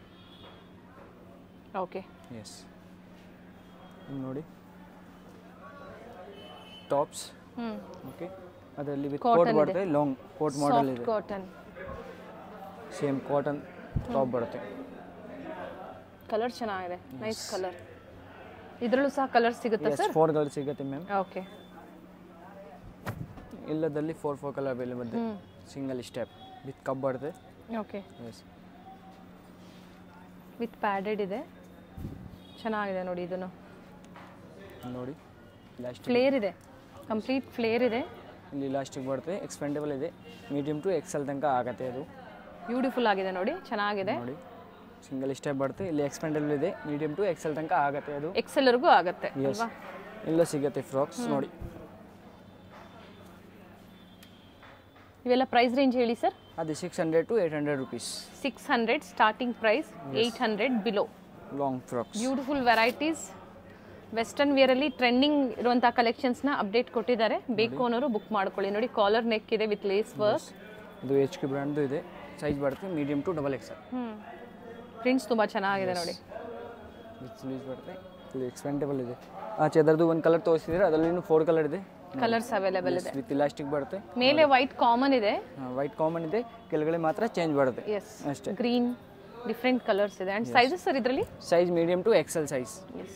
ಓಕೆ ಎಸ್ ಇನ್ನು ನೋಡಿ ಟಾಪ್ಸ್ ಹ್ಞೂ ಓಕೆ ಅದರಲ್ಲಿ ವಿತ್ Cotton ಕೋಟ್ ಇದೆ. ಬರುತ್ತೆ ಲಾಂಗ್ ಕೋಟ್ ಮಾಡೆಲ್ ಸಾಫ್ಟ್ ಇದೆ ಕಾಟನ್ ಸೇಮ್ ಕಾಟನ್ ಟಾಪ್ ಬರುತ್ತೆ ಕಲರ್ ಚೆನ್ನಾಗಿದೆ ನೈಸ್ ಕಲರ್ ಇದರಲ್ಲೂ ಸಹ ಕಲರ್ ಸಿಗುತ್ತಾ ಎಸ್ ಸರ್ ಫೋರ್ ಕಲರ್ ಸಿಗುತ್ತೆ ಮ್ಯಾಮ್ ಓಕೆ ಇಲ್ಲದಲ್ಲಿ ಫೋರ್ ಫೋರ್ ಕಲರ್ ಅವೈಲೇಬಲ್ ಇದೆ hmm single step with cup ಬರುತ್ತೆ ಓಕೆ ಎಸ್ ವಿತ್ ಪ್ಯಾಡೆಡ್ ಇದೆ ಚೆನ್ನಾಗಿದೆ ನೋಡಿ ಇದನ್ನು ನೋಡಿ ಲಾಸ್ಟ್ ಫ್ಲೇರ್ ಇದೆ ಕಂಪ್ಲೀಟ್ ಫ್ಲೇರ್ ಇದೆ ಇಲ್ಲಿ ಲಾಸ್ಟಿಗೆ ಬರುತ್ತೆ ಎಕ್ಸ್ಪೆಂಡಬಲ್ ಇದೆ ಮೀಡಿಯಮ್ ಟು ಎಕ್ಸೆಲ್ ತನಕ ಆಗುತ್ತೆ ಅದು ಬ್ಯೂಟಿಫುಲ್ ಆಗಿದೆ ನೋಡಿ ಚೆನ್ನಾಗಿದೆ ನೋಡಿ ಸಿಂಗಲ್ ಸ್ಟೆಪ್ ಬರುತ್ತೆ ಇಲ್ಲಿ ಎಕ್ಸ್ಪೆಂಡಬಲ್ ಇದೆ ಮೀಡಿಯಮ್ ಟು ಎಕ್ಸೆಲ್ ತನಕ ಆಗುತ್ತೆ ಅದು ಎಕ್ಸೆಲ್ವರೆಗೂ ಆಗುತ್ತೆ ಎಸ್ ಅಲ್ವಾ ಎಲ್ಲ ಸಿಗುತ್ತೆ ಫ್ರಾಕ್ಸ್ ನೋಡಿ ಇವೆಲ್ಲ ಪ್ರೈಸ್ ರೇಂಜ್ ಹೇಳಿ ಸರ್ ಅದು six hundred to eight hundred rupees six hundred starting price eight hundred below long frocks beautiful varieties western ವೇರಲ್ಲಿ ಟ್ರೆಂಡಿಂಗ್ ಇರುವಂಥ ಕಲೆಕ್ಷನ್ಸ್ನ ಅಪ್ಡೇಟ್ ಕೊಟ್ಟಿದ್ದಾರೆ ಬೇಕು ಅನ್ನೋರು ಬುಕ್ ಮಾಡ್ಕೊಳ್ಳಿ ನೋಡಿ ಕಾಲರ್ ನೆಕ್ ಇದೆ ವಿತ್ ಲೇಸ್ ವರ್ಕ್ ಇದು ಎಚ್ ಕೆ ಬ್ರ್ಯಾಂಡ್ದು ಇದೆ ಸೈಜ್ ಬರುತ್ತೆ ಮೀಡಿಯಮ್ ಟು ಡಬಲ್ ಎಕ್ಸೆಲ್ ಹ್ಞೂ ಪ್ರಿಂಟ್ಸ್ ತುಂಬ ಚೆನ್ನಾಗಿದೆ ನೋಡಿ ವಿತ್ ಸ್ಲೀವ್ಸ್ ಬರುತ್ತೆ ಇದು ಎಕ್ಸ್ಪೆಂಡಬಲ್ ಇದೆ ಆಚೆ ಅದರದ್ದು ಒಂದು ಕಲರ್ ತೋರಿಸಿದ್ರೆ ಅದರಲ್ಲಿ ಫೋರ್ ಕಲರ್ ಇದೆ ಕಲರ್ಸ್ ಅವೈಲೇಬಲ್ ಇದೆ ವಿತ್ ಇಲಾಸ್ಟಿಕ್ ಬರುತ್ತೆ ಮೇಲೆ ವೈಟ್ ಕಾಮನ್ ಇದೆ ವೈಟ್ ಕಾಮನ್ ಇದೆ ಕೆಳಗಡೆ ಮಾತ್ರ ಚೇಂಜ್ ಬರುತ್ತೆ ಎಸ್ ಅಷ್ಟೇ ಗ್ರೀನ್ ಡಿಫ್ರೆಂಟ್ ಕಲರ್ಸ್ ಇದೆ ಆ್ಯಂಡ್ ಸೈಜಸ್ ಸರ್ ಇದರಲ್ಲಿ size medium to XL size yes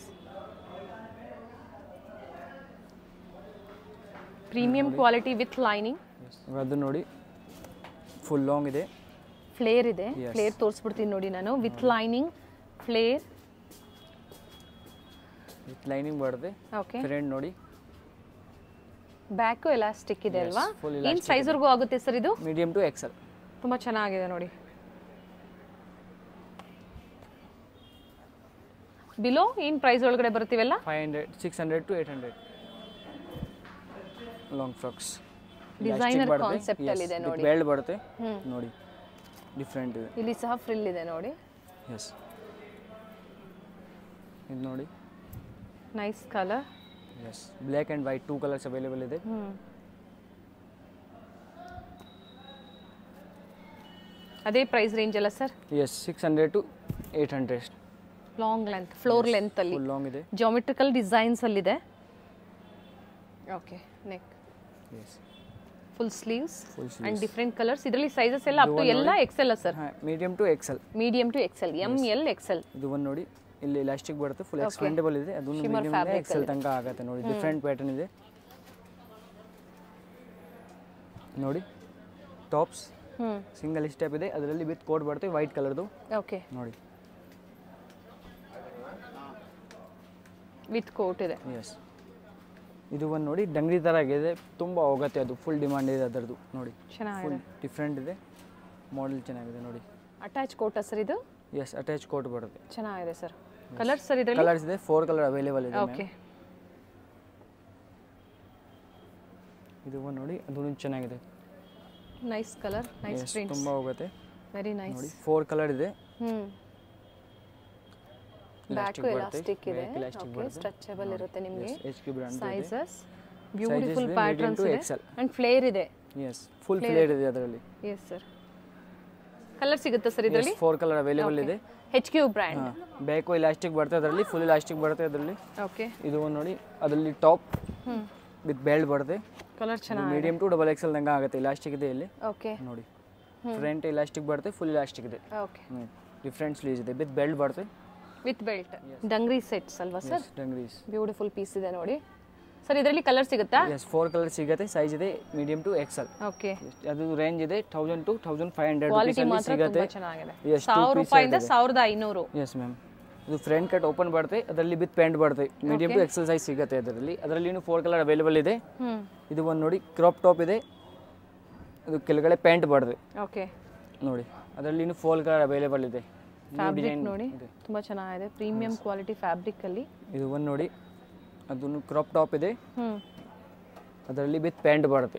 premium quality with lining ಅದು ನೋಡಿ ಫುಲ್ ಲಾಂಗ್ ಇದೆ ಫ್ಲೇರ್ ಇದೆ Yes. ಫ್ಲೇರ್ ತೋರಿಸ್ಬಿಡ್ತೀನಿ ನೋಡಿ ನಾನು with lining flare with lining ಬರುತ್ತೆ ಓಕೆ ಫ್ರೆಂಡ್ ನೋಡಿ ಬ್ಯಾಕು ಎಲಾಸ್ಟಿಕ್ ಇದೆ Yes, ಅಲ್ವಾ full ಏನು elastic ಸೈಜ್ವರೆಗೂ ಆಗುತ್ತೆ ಸರ್ ಇದು ಮೀಡಿಯಮ್ ಟು ಎಕ್ಸೆಲ್ ತುಂಬ ಚೆನ್ನಾಗಿದೆ ನೋಡಿ ಬಿಲೋ ಏನು ಪ್ರೈಸ್ ಒಳಗಡೆ ಬರ್ತೀವಲ್ಲ five hundred six hundred to eight hundred long frocks Designer concept ಅಲ್ಲಿ ಇದೆ ನೋಡಿ. ಬೆಲ್ಟ್ ಬರುತ್ತೆ ಹ್ಮ್. ನೋಡಿ ಡಿಫ್ರೆಂಟ್ ಇದೆ ಇಲ್ಲಿ ಸಹ ಫ್ರಿಲ್ ಇದೆ ನೋಡಿ ಎಸ್ ಇದು ನೋಡಿ nice colour yes black and white two colours available ಇದೆ ಹ್ಞೂ ಅದೇ ಪ್ರೈಸ್ ರೇಂಜ್ ಅಲ್ಲ sir yes six hundred to eight hundred long length floor length ಅಲ್ಲಿ ಫುಲ್ ಲಾಂಗ್ ಇದೆ ಜಾಮೆಟ್ರಿಕಲ್ ಡಿಸೈನ್ಸ್ ಅಲ್ಲಿದೆ okay neck yes full sleeves Full and different colours ಇದರಲ್ಲಿ sizes ಎಲ್ಲ up to ಎಲ್ಲ ಎಕ್ಸೆಲ್ ಸರ್ ಹಾಂ medium to XL medium to XL M L XL ಇದು ಒಂದು ನೋಡಿ ಇಲ್ಲಿ ಇಲಾಸ್ಟಿಕ್ ಬರುತ್ತೆ ಫುಲ್ ಎಕ್ಸ್ಪೆಂಡಬಲ್ ಇದೆ ಅದೊಂದು Shimmer ಮೀಡಿಯಮ್ fabric ಎಕ್ಸೆಲ್ ತನಕ ಆಗುತ್ತೆ ನೋಡಿ ಡಿಫ್ರೆಂಟ್ ಪ್ಯಾಟರ್ನ್ ಇದೆ ನೋಡಿ ಟಾಪ್ಸ್ ಹ್ಞೂ ಸಿಂಗಲ್ ಸ್ಟೆಪ್ ಇದೆ ಅದರಲ್ಲಿ ವಿತ್ ಕೋಟ್ ಬರುತ್ತೆ ವೈಟ್ ಕಲರ್ದು ಓಕೆ ನೋಡಿ ವಿತ್ ಕೋಟ್ ಇದೆ ಎಸ್ ಇದು ಒಂದು ನೋಡಿ ಡಂಗ್ರಿ ಥರ ಆಗಿದೆ ತುಂಬ ಹೋಗುತ್ತೆ ಅದು ಫುಲ್ ಡಿಮಾಂಡ್ ಇದೆ ಅದರದ್ದು ನೋಡಿ ಚೆನ್ನಾಗಿದೆ ಫುಲ್ ಡಿಫ್ರೆಂಟ್ ಇದೆ ಮಾಡೆಲ್ ಚೆನ್ನಾಗಿದೆ ನೋಡಿ ಅಟ್ಯಾಚ್ ಕೋಟ ಸರ್ ಇದು ಎಸ್ ಅಟ್ಯಾಚ್ ಕೋಟ್ ಬರುತ್ತೆ ಚೆನ್ನಾಗಿದೆ ಸರ್ ಕಲರ್ಸ್ ಸರ್ ಇದರಲ್ಲಿ ಕಲರ್ಸ್ ಇದೆ ಫೋರ್ ಕಲರ್ ಅವೈಲೇಬಲ್ ಇದೆ ma'am. ಓಕೆ ಇದು ಒಂದು ನೋಡಿ ಅದು ಚೆನ್ನಾಗಿದೆ nice colour nice Yes, prints ತುಂಬ ಹೋಗುತ್ತೆ ವೆರಿ ನೈಸ್ ನೋಡಿ ಫೋರ್ ಕಲರ್ ಇದೆ ಹ್ಞೂ Elastic ಬ್ಯಾಕು ಬರುತ್ತೆ, ಎಲಾಸ್ಟಿಕ್ ಇದೆ back elastic ಓಕೆ ಬರುತ್ತೆ. ಸ್ಟ್ರೆಚಬಲ್ ಇರುತ್ತೆ ನಿಮಗೆ H Q brand sizes beautiful ಇದೆ, medium ಪ್ಯಾಟರ್ನ್ಸ್ to ಇದೆ XL. ಅಂಡ್ ಫ್ಲೇರ್ ಇದೆ ಎಸ್ ಫುಲ್ ಫ್ಲೇರ್ ಇದೆ ಅದರಲ್ಲಿ ಎಸ್ ಸರ್ ಕಲರ್ ಸಿಗುತ್ತೆ ಸರ್ ಇದರಲ್ಲಿ ಫೋರ್ ಕಲರ್ ಅವೈಲೇಬಲ್ ಇದೆ ಹೆಚ್ ಕ್ಯೂ ಬ್ರ್ಯಾಂಡ್ ಹಾಂ ಬ್ಯಾಕು ಇಲಾಸ್ಟಿಕ್ ಬರುತ್ತೆ ಅದರಲ್ಲಿ ಫುಲ್ ಇಲಾಸ್ಟಿಕ್ ಬರುತ್ತೆ ಅದರಲ್ಲಿ ಓಕೆ ಇದು ಒಂದು ನೋಡಿ ಅದರಲ್ಲಿ ಟಾಪ್ ಹ್ಞೂ ವಿತ್ ಬೆಲ್ಟ್ ಬರುತ್ತೆ ಕಲರ್ ಚೆನ್ನಾಗಿ ಮೀಡಿಯಮ್ ಟು ಡಬಲ್ ಎಕ್ಸೆಲ್ ತನಕ ಆಗುತ್ತೆ ಇಲಾಸ್ಟಿಕ್ ಇದೆ ಇಲ್ಲಿ ಓಕೆ ನೋಡಿ ಫ್ರಂಟ್ ಇಲಾಸ್ಟಿಕ್ ಬರುತ್ತೆ ಫುಲ್ ಇಲಾಸ್ಟಿಕ್ ಇದೆ ಓಕೆ ಡಿಫ್ರೆಂಟ್ ಸ್ಲೀವ್ಸ್ ಇದೆ ವಿತ್ ಬೆಲ್ಟ್ ಬರುತ್ತೆ ವಿತ್ ಬೆಲ್ಟ್ ಡಂಗ್ರಿ ಸೆಟ್ಸ್ ಅಲ್ವಾ ಸರ್ ಡಂಗ್ರೀಸ್ ಬ್ಯೂಟಿಫುಲ್ ಪೀಸ್ ಇದೆ ನೋಡಿ ಸರ್ ಇದರಲ್ಲಿ ಕಲರ್ ಸಿಗುತ್ತಾ ಎಸ್ ಫೋರ್ ಕಲರ್ ಸಿಗುತ್ತೆ ಸೈಜ್ ಇದೆ ಮೀಡಿಯಮ್ ಟು ಎಕ್ಸೆಲ್ ಓಕೆ ಅದು ರೇಂಜ್ ಇದೆ thousand to thousand five hundred quality ರುಪೀಸಲ್ಲಿ ಮಾತ್ರ ಸಿಗುತ್ತೆ ತುಂಬಾ ಚೆನ್ನಾಗಿದೆ Yes, two ಸಾವಿರ piece ರೂಪಾಯಿಂದ ಇದೆ. ಸಾವಿರದ ಐನೂರು ಎಸ್ ಮ್ಯಾಮ್ ಇದು ಫ್ರಂಟ್ ಕಟ್ ಓಪನ್ ಬರುತ್ತೆ ಅದರಲ್ಲಿ ವಿತ್ ಪ್ಯಾಂಟ್ ಬರುತ್ತೆ ಮೀಡಿಯಮ್ ಟು ಎಕ್ಸೆಲ್ ಸೈಜ್ ಸಿಗುತ್ತೆ ಅದರಲ್ಲಿ ಅದರಲ್ಲಿ ಫೋರ್ ಕಲರ್ ಅವೈಲೇಬಲ್ ಇದೆ ಹ್ಞೂ ಇದು ಒಂದು ನೋಡಿ ಕ್ರಾಪ್ ಟಾಪ್ ಇದೆ ಇದು ಕೆಳಗಡೆ ಪ್ಯಾಂಟ್ ಬರುತ್ತೆ ಓಕೆ ನೋಡಿ ಅದರಲ್ಲಿ ಫೋರ್ ಕಲರ್ ಅವೈಲೇಬಲ್ ಇದೆ New ಫ್ಯಾಬ್ರಿಕ್ design ನೋಡಿ ಇದೆ. ತುಂಬಾ ಚೆನ್ನಾಗಿದೆ ಪ್ರೀಮಿಯಂ ಕ್ವಾಲಿಟಿ ಫ್ಯಾಬ್ರಿಕ್ ಅಲ್ಲಿ ಇದು ಒಂದು ನೋಡಿ ಅದನ್ನು ಕ್ರಾಪ್ ಟಾಪ್ ಇದೆ ಹ್ಞೂ ಅದರಲ್ಲಿ ವಿತ್ ಪ್ಯಾಂಟ್ ಬರುತ್ತೆ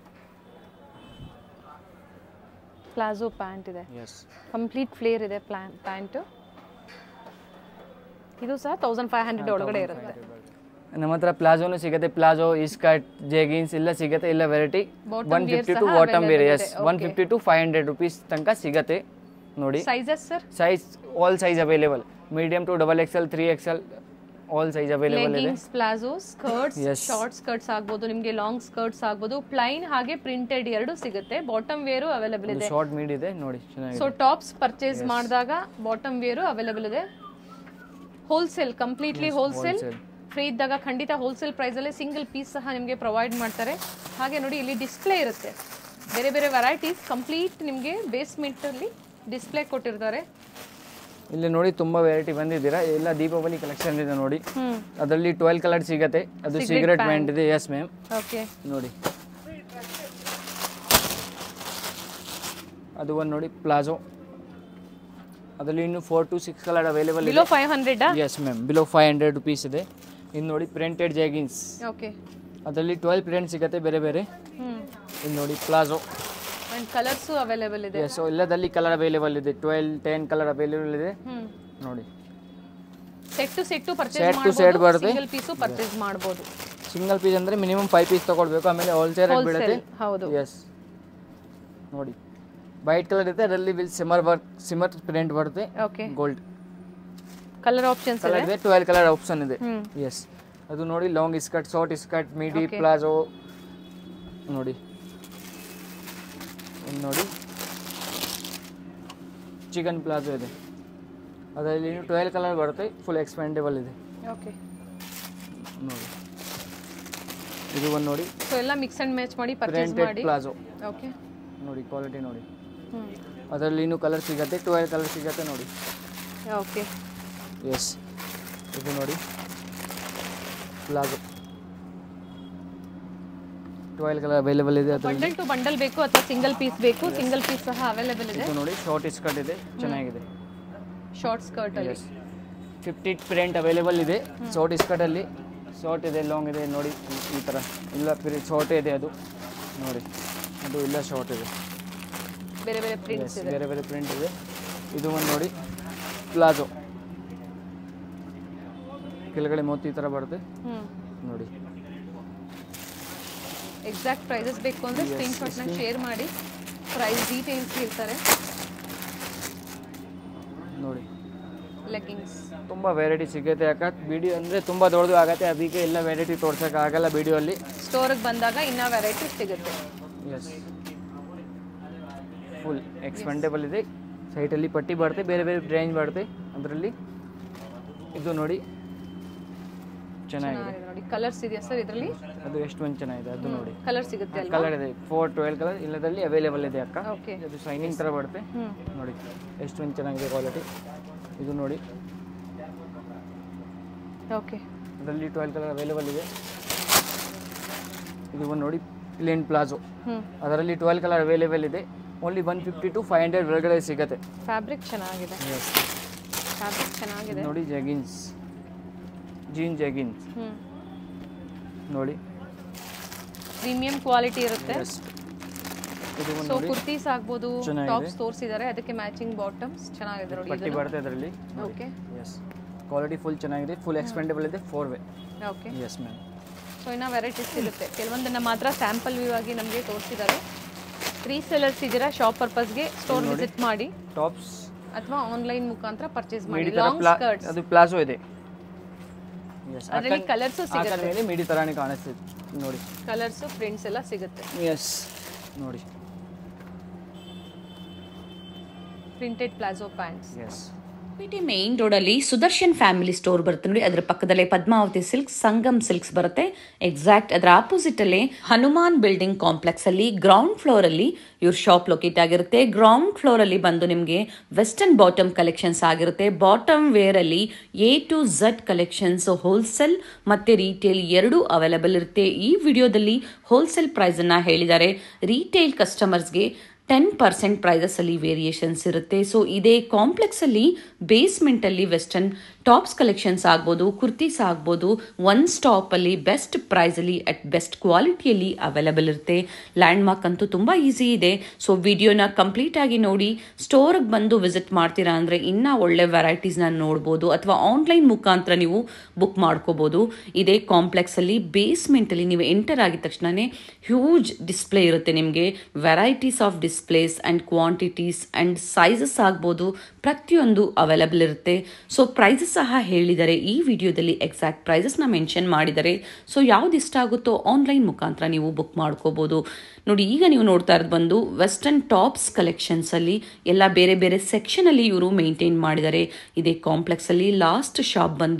ಪ್ಲಾಜೋ ಪ್ಯಾಂಟ್ ಇದೆ ಎಸ್ ಕಂಪ್ಲೀಟ್ ಫ್ಲೇರ್ ಇದೆ ಪ್ಲಾನ್ ಪ್ಯಾಂಟು ಇದು ಸಹ ತೌಸಂಡ್ ಫೈವ್ ಹಂಡ್ರೆಡ್ ಒಳಗಡೆ ಇರುತ್ತೆ ನಮ್ಮ ಹತ್ರ ಪ್ಲಾಜೋನು ಸಿಗುತ್ತೆ ಪ್ಲಾಜೋ ಇಸ್ಕರ್ಟ್ ಜೆಗಿನ್ಸ್ ಎಲ್ಲ ಸಿಗುತ್ತೆ ಎಲ್ಲ variety Bottom one wear fifty to ಸಹ ಬಾಟಮ್ ವೇರ್ available ಎಸ್ ಇದೆ. One fifty to five hundred rupees ತನಕ ಸಿಗುತ್ತೆ ನೋಡಿ sizes sir size all size available medium to double XL three XL all size available ಇದೆ leggings palazzo skirts Yes. Short skirts ಆಗ್ಬೋದು ನಿಮಗೆ long skirts ಆಗ್ಬೋದು plain ಹಾಗೆ printed ಎರಡು ಸಿಗುತ್ತೆ ಬಾಟಮ್ ವೇರು ಅವೈಲೇಬಲ್ ಇದೆ ಶಾರ್ಟ್ ಮೀಡ್ ಇದೆ ನೋಡಿ ಚೆನ್ನಾಗಿದೆ ಸೊ ಟಾಪ್ಸ್ ಪರ್ಚೇಸ್ ಮಾಡಿದಾಗ ಬಾಟಮ್ ವೇರು ಅವೈಲೇಬಲ್ ಇದೆ ಹೋಲ್ಸೇಲ್ ಕಂಪ್ಲೀಟ್ಲಿ ಹೋಲ್ಸೇಲ್ ಫ್ರೀ ಇದ್ದಾಗ ಖಂಡಿತ ಹೋಲ್ಸೇಲ್ ಪ್ರೈಸಲ್ಲೇ ಸಿಂಗಲ್ ಪೀಸ್ ಸಹ ನಿಮಗೆ ಪ್ರೊವೈಡ್ ಮಾಡ್ತಾರೆ ಹಾಗೆ ನೋಡಿ ಇಲ್ಲಿ ಡಿಸ್ಪ್ಲೇ ಇರುತ್ತೆ ಬೇರೆ ಬೇರೆ ವೆರೈಟೀಸ್ ಕಂಪ್ಲೀಟ್ ನಿಮಗೆ ಬೇಸ್ಮೆಂಟಲ್ಲಿ ಡಿಸ್ಪ್ಲೇ ಕೊಟ್ಟಿರ್ತಾರೆ ಇಲ್ಲಿ ನೋಡಿ ತುಂಬ ವೆರೈಟಿ ಬಂದಿದ್ದೀರಾ ಎಲ್ಲ ದೀಪಾವಳಿ ಕಲೆಕ್ಷನ್ ಇದೆ ನೋಡಿ ಹ್ಞೂ ಅದರಲ್ಲಿ ಟ್ವೆಲ್ ಕಲರ್ ಸಿಗತ್ತೆ ಅದು ಸಿಗರೆಟ್ ಪ್ಯಾಂಟ್ ಇದೆ ಎಸ್ ಮ್ಯಾಮ್ ಓಕೆ ನೋಡಿ ಅದು ಒಂದು ನೋಡಿ ಪ್ಲಾಜೋ ಅದರಲ್ಲಿ ಇನ್ನು four to six colour available ಇದೆ ಬಿಲೋ ಫೈವ್ ಹಂಡ್ರೆಡಾ yes ma'am below five hundred rupees ಇದೆ ಇನ್ನು ನೋಡಿ ಪ್ರಿಂಟೆಡ್ ಜೆಗಿನ್ಸ್ ಓಕೆ ಅದರಲ್ಲಿ ಟ್ವೆಲ್ ಪ್ರಿಂಟ್ ಸಿಗುತ್ತೆ ಬೇರೆ ಬೇರೆ ಹ್ಞೂ ಇನ್ನು ನೋಡಿ ಪ್ಲಾಜೋ ಆ್ಯಂಡ್ ಕಲರ್ಸು ಅವೈಲೇಬಲ್ ಇದೆ ಎಸ್ ಎಲ್ಲದಲ್ಲಿ ಕಲರ್ ಅವೈಲೇಬಲ್ ಇದೆ ಟ್ವೆಲ್ ಟೆನ್ ಕಲರ್ ಅವೈಲೇಬಲ್ ಇದೆ ಹ್ಞೂ ನೋಡಿ set to set Set purchase to set ಮಾಡ್ಬೋದು ಬರುತ್ತೆ. ಸಿಂಗಲ್ ಪೀಸು ಪರ್ಚೇಸ್ ಮಾಡ್ಬೋದು ಸಿಂಗಲ್ ಪೀಸ್ ಅಂದರೆ ಮಿನಿಮಮ್ ಫೈವ್ ಪೀಸ್ ತೊಗೊಳ್ಬೇಕು ಆಮೇಲೆ ಹೋಲ್ಸೇಲ್ ಆಗಿ ಬೀಳುತ್ತೆ ಹೋಲ್ಸೇಲ್ ಹೌದು ಎಸ್ ನೋಡಿ ವೈಟ್ ಕಲರ್ ಇರುತ್ತೆ ಅದರಲ್ಲಿ will shimmer work shimmer print ಬರುತ್ತೆ okay gold colour options colour ಇದೆ ಇದೆ ಟ್ವೆಲ್ ಕಲರ್ ಆಪ್ಷನ್ ಇದೆ ಹ್ಞೂ ಎಸ್ ಅದು ನೋಡಿ long skirt short skirt midi Okay. Palazzo ನೋಡಿ ಒಂದು ನೋಡಿ ಚಿಕನ್ ಪ್ಲಾಜೋ ಇದೆ ಅದರಲ್ಲಿ ಟ್ವೆಲ್ ಕಲರ್ ಬರುತ್ತೆ ಫುಲ್ ಎಕ್ಸ್ಪೆಂಡೇಬಲ್ ಇದೆ ಓಕೆ ನೋಡಿ ಇದು ಒಂದು ನೋಡಿ ಸೊ ಎಲ್ಲ ಮಿಕ್ಸ್ ಆ್ಯಂಡ್ ಮ್ಯಾಚ್ ಮಾಡಿ ಪರ್ಚೇಸ್ ಪ್ರಿಂಟೆಡ್ ಮಾಡಿ ಪ್ಲಾಜೋ ಓಕೆ ನೋಡಿ ಕ್ವಾಲಿಟಿ ನೋಡಿ ಹ್ಞೂ ಅದರಲ್ಲಿ ಇನ್ನೂ ಕಲರ್ ಸಿಗುತ್ತೆ ಟ್ವೆಲ್ ಕಲರ್ ಸಿಗುತ್ತೆ ನೋಡಿ ಓಕೆ ಎಸ್ ಇದು ನೋಡಿ ಪ್ಲಾಜೋ ಟ್ವೆಲ್ ಕಲರ್ ಅವೈಲೇಬಲ್ ಇದೆ ಅದರಲ್ಲಿ ಬಂಡಲ್ ಟು ಬಂಡಲ್ ಬೇಕು ಅಥವಾ ಸಿಂಗಲ್ ಪೀಸ್ ಬೇಕು ಸಿಂಗಲ್ ಪೀಸ್ ಸಹ ಅವೈಲೇಬಲ್ ಇದೆ ಇದು ನೋಡಿ ಶಾರ್ಟ್ ಸ್ಕರ್ಟ್ ಇದೆ ಚೆನ್ನಾಗಿದೆ ಶಾರ್ಟ್ ಸ್ಕರ್ಟ್ ಅಲ್ಲಿ ಎಸ್ ಫಿಫ್ಟಿ ಪ್ರಿಂಟ್ ಅವೈಲೇಬಲ್ ಇದೆ ಶಾರ್ಟ್ ಸ್ಕರ್ಟಲ್ಲಿ ಶಾರ್ಟ್ ಇದೆ ಲಾಂಗ್ ಇದೆ ನೋಡಿ ಈ- ಈ ಥರ ಇಲ್ಲ ಶಾರ್ಟ್ ಇದೆ ಅದು ನೋಡಿ ಅದು ಇಲ್ಲ ಶಾರ್ಟ್ ಇದೆ ಬೇರೆ ಬೇರೆ Yes, ಪ್ರಿಂಟ್ಸ್ ಇದೆ ಬೇರೆ ಬೇರೆ ಪ್ರಿಂಟ್ ಇದೆ ಇದು ಒಂದು ನೋಡಿ ಪ್ಲಾಜೋ ಕೆಳಗಡೆ ಮೂವತ್ತು ಈ ಥರ ಬರುತ್ತೆ ಹ್ಞೂ ನೋಡಿ ಎಕ್ಸಾಕ್ಟ್ ಪ್ರೈಸಸ್ ಬೇಕು ಅಂದರೆ ಸ್ಕ್ರೀನ್ಶಾಟ್ನ ಶೇರ್ ಮಾಡಿ ಪ್ರೈಸ್ ಡೀಟೇಲ್ಸ್ ಇರ್ತಾರೆ ನೋಡಿ ಲೆಗ್ಗಿಂಗ್ಸ್ ತುಂಬ ವೆರೈಟಿ ಸಿಗುತ್ತೆ ಯಾಕೆ ವಿಡಿಯೋ ಅಂದರೆ ತುಂಬ ದೊಡ್ಡದು ಆಗುತ್ತೆ ಅದಕ್ಕೆ ಎಲ್ಲ ವೆರೈಟಿ ತೋರ್ಸೋಕೆ ಆಗಲ್ಲ ವಿಡಿಯೋಲ್ಲಿ ಸ್ಟೋರಿಗೆ ಬಂದಾಗ ಇನ್ನೂ ವೆರೈಟಿ ಸಿಗುತ್ತೆ ಎಸ್ ಫುಲ್ ಎಕ್ಸ್ಪೆಂಡೇಬಲ್ ಇದೆ ಸೈಟಲ್ಲಿ ಪಟ್ಟಿ ಬರುತ್ತೆ ಬೇರೆ ಬೇರೆ ರೇಂಜ್ ಬರುತ್ತೆ ಅದರಲ್ಲಿ ಇದು ನೋಡಿ ಚೆನ್ನಾಗಿದೆ ಚೆನ್ನಾಗಿದೆ ನೋಡಿ ಕಲರ್ಸ್ ಇದೆಯಾ ಸರ್ ಇದರಲ್ಲಿ ಅದು ಎಷ್ಟು ಒಂದು ಚೆನ್ನಾಗಿದೆ ಅದು ನೋಡಿ ಕಲರ್ ಸಿಗುತ್ತೆ ಅಲ್ವಾ ಕಲರ್ ಇದೆ ಫೋರ್ ಟ್ವೆಲ್ ಕಲರ್ ಇಲ್ಲದಲ್ಲಿ ಅವೈಲೇಬಲ್ ಇದೆ ಅಕ್ಕ ಓಕೆ ಅದು ಶೈನಿಂಗ್ ಥರ ಬರುತ್ತೆ ಹ್ಞೂ ನೋಡಿ ಎಷ್ಟು ಒಂದು ಚೆನ್ನಾಗಿದೆ ಕ್ವಾಲಿಟಿ ಇದು ನೋಡಿ ಓಕೆ ಅದರಲ್ಲಿ ಟ್ವೆಲ್ ಕಲರ್ ಅವೈಲೇಬಲ್ ಇದೆ ಇದು ಒಂದು ನೋಡಿ ಪ್ಲೇನ್ ಪ್ಲಾಜೋ ಹ್ಞೂ ಅದರಲ್ಲಿ ಟ್ವೆಲ್ ಕಲರ್ ಅವೈಲೇಬಲ್ ಇದೆ only one fifty to five hundred ಒಳಗಡೆ ಸಿಗುತ್ತೆ ಫ್ಯಾಬ್ರಿಕ್ ಚೆನ್ನಾಗಿದೆ ಎಸ್ ಫ್ಯಾಬ್ರಿಕ್ ಚೆನ್ನಾಗಿದೆ ನೋಡಿ ಜೆಗಿನ್ಸ್ ಜೀನ್ ಜೆಗಿನ್ಸ್ ಹ್ಞೂ ನೋಡಿ ಪ್ರೀಮಿಯಂ ಕ್ವಾಲಿಟಿ ಇರುತ್ತೆ ಎಸ್ ಇದು ಒಂದು ಸೊ ನೋಡಿ ಕುರ್ತೀಸ್ ಆಗ್ಬೋದು ಚೆನ್ನಾಗಿದೆ. ಟಾಪ್ಸ್ ತೋರಿಸಿದ್ದಾರೆ ಅದಕ್ಕೆ ಮ್ಯಾಚಿಂಗ್ ಬಾಟಮ್ಸ್ ಚೆನ್ನಾಗಿದೆ ನೋಡಿ ಪಟ್ಟಿ ಬರುತ್ತೆ ಅದರಲ್ಲಿ ಓಕೆ ಎಸ್ ಕ್ವಾಲಿಟಿ ಫುಲ್ ಚೆನ್ನಾಗಿದೆ ಫುಲ್ ಎಕ್ಸ್ಪೆಂಡೇಬಲ್ ಇದೆ four way okay yes ma'am so ಇನ್ನೂ ವೆರೈಟೀಸ್ ಸಿಗುತ್ತೆ ಕೆಲವೊಂದನ್ನು ಮಾತ್ರ ಸ್ಯಾಂಪಲ್ ವ್ಯೂ ಆಗಿ ನಮಗೆ ತೋರಿಸಿದ್ದಾರೆ ರೀಸೆಲರ್ಸ್ ಇದ್ದೀರಾ ಶಾಪ್ ಪರ್ಪಸ್ಗೆ ಸ್ಟೋರ್ ವಿಸಿಟ್ ಮಾಡಿ ಟಾಪ್ಸ್ ಅಥವಾ ಆನ್ಲೈನ್ ಮುಖಾಂತರ ಪರ್ಚೇಸ್ ಮಾಡಿ ಮಿಡಿ ಥರ ಲಾಂಗ್ ಪ್ಲಾ ಸ್ಕರ್ಟ್ಸ್ ಅದು ಪ್ಲಾಜೋ ಇದೆ ಎಸ್ ಅದರಲ್ಲಿ ಕಲರ್ಸು ಆ ಸಿಗುತ್ತೆ ಮೇಲೆ ಮಿಡಿ ಥರನೇ ಕಾಣಿಸ್ತಿದೆ ನೋಡಿ ಕಲರ್ಸು ಪ್ರಿಂಟ್ಸ್ ಎಲ್ಲ ಸಿಗುತ್ತೆ ಎಸ್ ನೋಡಿ printed palazzo pants yes PT main ರೋಡಲ್ಲಿ ಸುದರ್ಶನ್ ಫ್ಯಾಮಿಲಿ ಸ್ಟೋರ್ ಬರುತ್ತೆ ನೋಡಿ ಅದರ ಪಕ್ಕದಲ್ಲೇ ಪದ್ಮಾವತಿ ಸಿಲ್ಕ್ಸ್ ಸಂಗಮ್ ಸಿಲ್ಕ್ಸ್ ಬರುತ್ತೆ ಎಕ್ಸಾಕ್ಟ್ ಅದರ ಆಪೋಸಿಟ್ ಅಲ್ಲೇ ಹನುಮಾನ್ ಬಿಲ್ಡಿಂಗ್ ಕಾಂಪ್ಲೆಕ್ಸ್ ಅಲ್ಲಿ ಗ್ರೌಂಡ್ ಫ್ಲೋರ್ ಅಲ್ಲಿ ಇವ್ರ ಶಾಪ್ ಲೊಕೇಟ್ ಆಗಿರುತ್ತೆ ಗ್ರೌಂಡ್ ಫ್ಲೋರ್ ಅಲ್ಲಿ ಬಂದು ನಿಮಗೆ ವೆಸ್ಟರ್ನ್ ಬಾಟಮ್ ಕಲೆಕ್ಷನ್ಸ್ ಆಗಿರುತ್ತೆ ಬಾಟಮ್ ವೇರ್ ಅಲ್ಲಿ A to Z collections wholesale ಮತ್ತೆ ರೀಟೇಲ್ ಎರಡೂ ಅವೈಲೇಬಲ್ ಇರುತ್ತೆ ಈ ವಿಡಿಯೋದಲ್ಲಿ ಹೋಲ್ಸೇಲ್ ಪ್ರೈಸ್ ಅನ್ನ ಹೇಳಿದ್ದಾರೆ ರೀಟೇಲ್ ಕಸ್ಟಮರ್ಸ್ಗೆ ಟೆನ್ ಪರ್ಸೆಂಟ್ ಪ್ರೈಸಸಲ್ಲಿ ವೇರಿಯೇಷನ್ಸ್ ಇರುತ್ತೆ ಸೊ ಇದೇ ಕಾಂಪ್ಲೆಕ್ಸಲ್ಲಿ ಬೇಸ್ಮೆಂಟಲ್ಲಿ ವೆಸ್ಟರ್ನ್ ಟಾಪ್ಸ್ ಕಲೆಕ್ಷನ್ಸ್ ಆಗ್ಬೋದು ಕುರ್ತೀಸ್ ಆಗ್ಬೋದು ಒನ್ ಸ್ಟಾಪಲ್ಲಿ ಬೆಸ್ಟ್ ಪ್ರೈಸಲ್ಲಿ ಅಟ್ ಬೆಸ್ಟ್ ಕ್ವಾಲಿಟಿಯಲ್ಲಿ ಅವೈಲೇಬಲ್ ಇರುತ್ತೆ ಲ್ಯಾಂಡ್ ಮಾರ್ಕ್ ಅಂತೂ ತುಂಬ ಈಸಿ ಇದೆ ಸೊ ವಿಡಿಯೋನ ಕಂಪ್ಲೀಟ್ ಆಗಿ ನೋಡಿ ಸ್ಟೋರ್ಗೆ ಬಂದು ವಿಸಿಟ್ ಮಾಡ್ತೀರಾ ಅಂದರೆ ಇನ್ನೂ ಒಳ್ಳೆ ವೆರೈಟೀಸ್ನ ನೋಡ್ಬೋದು ಅಥವಾ ಆನ್ಲೈನ್ ಮುಖಾಂತರ ನೀವು ಬುಕ್ ಮಾಡ್ಕೋಬೋದು ಇದೇ ಕಾಂಪ್ಲೆಕ್ಸಲ್ಲಿ ಬೇಸ್ಮೆಂಟಲ್ಲಿ ನೀವು ಎಂಟರ್ ಆಗಿದ ತಕ್ಷಣವೇ ಹ್ಯೂಜ್ ಡಿಸ್ಪ್ಲೇ ಇರುತ್ತೆ ನಿಮಗೆ varieties of displays and quantities and sizes ಆಗ್ಬೋದು ಪ್ರತಿಯೊಂದು ಅವೈಲಬಲ್ ಇರುತ್ತೆ ಸೊ ಪ್ರೈಸಸ್ ಸಹ ಹೇಳಿದ್ದಾರೆ ಈ ವಿಡಿಯೋದಲ್ಲಿ ಎಕ್ಸಾಕ್ಟ್ ಪ್ರೈಸಸ್ನ ಮೆನ್ಷನ್ ಮಾಡಿದ್ದಾರೆ ಸೊ ಯಾವ್ದು ಇಷ್ಟ ಆಗುತ್ತೋ ಆನ್ಲೈನ್ ಮುಖಾಂತರ ನೀವು ಬುಕ್ ಮಾಡ್ಕೋಬೋದು ನೋಡಿ ಈಗ ನೀವು ನೋಡ್ತಾ ಇರೋದು ಬಂದು ವೆಸ್ಟರ್ನ್ ಟಾಪ್ಸ್ ಕಲೆಕ್ಷನ್ಸಲ್ಲಿ ಎಲ್ಲ ಬೇರೆ ಬೇರೆ ಸೆಕ್ಷನಲ್ಲಿ ಇವರು ಮೇಂಟೈನ್ ಮಾಡಿದ್ದಾರೆ ಇದೇ ಕಾಂಪ್ಲೆಕ್ಸಲ್ಲಿ ಲಾಸ್ಟ್ ಶಾಪ್ ಬಂದು